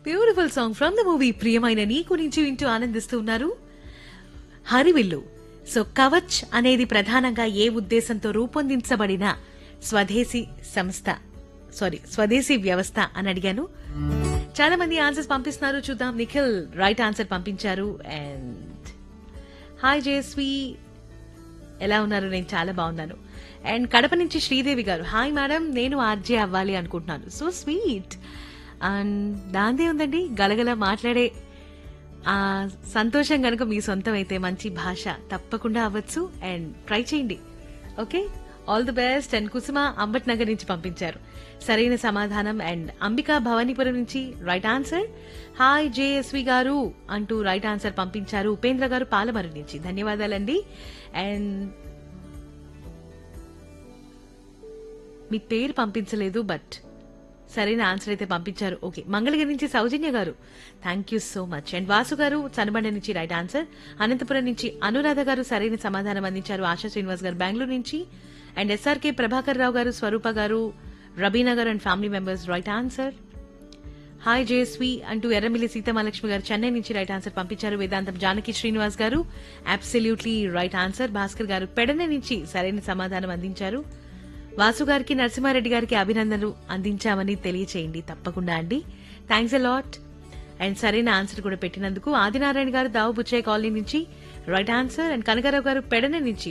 beautiful song from the movie ప్రియమైన నీ గురించి వింటూ ఆనందిస్తూ ఉన్నారు హరివిల్లు సో కవచ్ అనేది ప్రధానంగా ఏ ఉద్దేశంతో రూపొందించబడిన స్వదేశీ సంస్థ సారీ స్వదేశీ వ్యవస్థ అని అడిగాను చాలా మంది ఆన్సర్స్ పంపిస్తున్నారు చూద్దాం నిఖిల్ రైట్ ఆన్సర్ పంపించారు అండ్ హాయ్ జయస్వి ఎలా ఉన్నారు నేను చాలా బాగున్నాను అండ్ కడప నుంచి శ్రీదేవి గారు హాయ్ మేడం నేను ఆర్జే అవ్వాలి అనుకుంటున్నాను సో స్వీట్ అండ్ దాందే ఉందండి గలగల మాట్లాడే ఆ సంతోషం కనుక మీ సొంతం అయితే మంచి భాష తప్పకుండా అవ్వచ్చు అండ్ ట్రై చేయండి okay all the best and Kusuma Ambat Nagar నుంచి పంపించారు సరైన సమాధానం అండ్ అంబికా భవానీపురం నుంచి రైట్ ఆన్సర్ హాయ్ జేఎస్వి గారు అంటూ రైట్ ఆన్సర్ పంపించారు ఉపేంద్ర గారు పాలమరు నుంచి ధన్యవాదాలండి అండ్ మీ పేరు పంపించలేదు బట్ సరైన ఆన్సర్ అయితే పంపించారు ఓకే మంగళగిరి నుంచి Soujanya garu thank you so much and Vasu garu Chanabanda నుంచి రైట్ ఆన్సర్ అనంతపురం నుంచి అనురాధ గారు సరైన సమాధానం అందించారు ఆశా శ్రీనివాస్ గారు బెంగళూరు నుంచి అండ్ ఎస్ఆర్కే ప్రభాకర్ రావు గారు స్వరూప garu Rabina garu and family members right answer hi JSV అంటూ ఎర్రమిల్లి సీతమహాలక్ష్మి గారు చెన్నై నుంచి రైట్ ఆన్సర్ పంపించారు వేదాంతం జానకి శ్రీనివాస్ గారు అబ్సల్యూట్లీ రైట్ ఆన్సర్ భాస్కర్ గారు పెడన నుంచి సరైన సమాధానం అందించారు వాసు గారికి నరసింహారెడ్డి గారికి అభినందనలు అందించామని తెలియచేయండి తప్పకుండా అండి థ్యాంక్స్ అ లాట్ అండ్ సరైన ఆన్సర్ కూడా పెట్టినందుకు ఆదినారాయణ గారు దావు బుచ్చయ్య కాలనీ నుంచి right answer and Kanakarao garu Pedana నుంచి